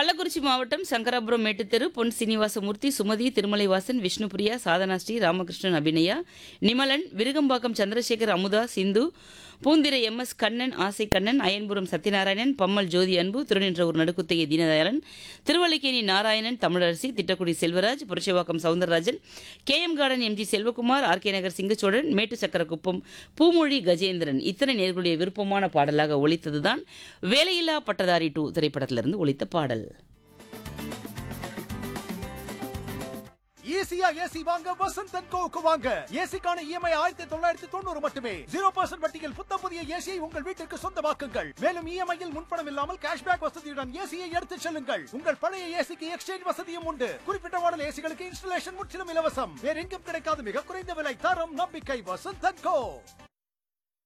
கள்ளக்குறிச்சி மாவட்டம் சங்கராபுரம் மேட்டுத்தெரு பொன் Srinivasamurthy Sumathi Thirumalaivasan Vishnupriya சாதனாஸ்ரீ Ramakrishnan Abhinaya Nimalan Virugambakkam Chandrasekar Amudha Sindhu Poonthirai M S Kannan Asai Kannan Ayanpuram Sathyanarayanan Pammal Jothi Anbu Thiruninravur நடுக்குத்தைய Deenadayalan Thiruvallikeni Narayanan Thamizharasi Tittakudi Selvaraj Puratchivakkam Soundararajan K M garden M G Selvakumar R K Nagar Singacholan Mettu Sakkarakuppam Poomozhi Gajendran இத்தனை நேர்களுடைய விருப்பமான பாடலாக ஒலித்ததுதான் வேலையில்லா பட்டதாரி டூ திரைப்படத்திலிருந்து ஒலித்த பாடல் ஈஸியா ஏசி வாங்க வசந்த் அண்ட் கோவுக்கு வாங்க ஏசிக்கான இஎம்ஐ ஆயிரத்தி தொள்ளாயிரத்தி தொண்ணூறு மட்டுமே ஜீரோ பர்சன்ட் வட்டியில் புத்த புதிய ஏசியை உங்கள் வீட்டிற்கு சொந்தமாக்குங்கள் மேலும் இஎம்ஐயில் முன்பணம் இல்லாமல் கேஷ்பேக் வசதியுடன் ஏசியை எடுத்துச் செல்லுங்கள் உங்கள் பழைய ஏசிக்கு எக்ஸ்சேஞ்ச் வசதியும் உண்டு குறிப்பிட்ட மாடல் ஏசிகளுக்கு இன்ஸ்டலேஷன் முற்றிலும் இலவசம் வேற எங்கும் கிடைக்காத மிக குறைந்த விலை தரம் நம்பிக்கை வசந்த் அண்ட் கோ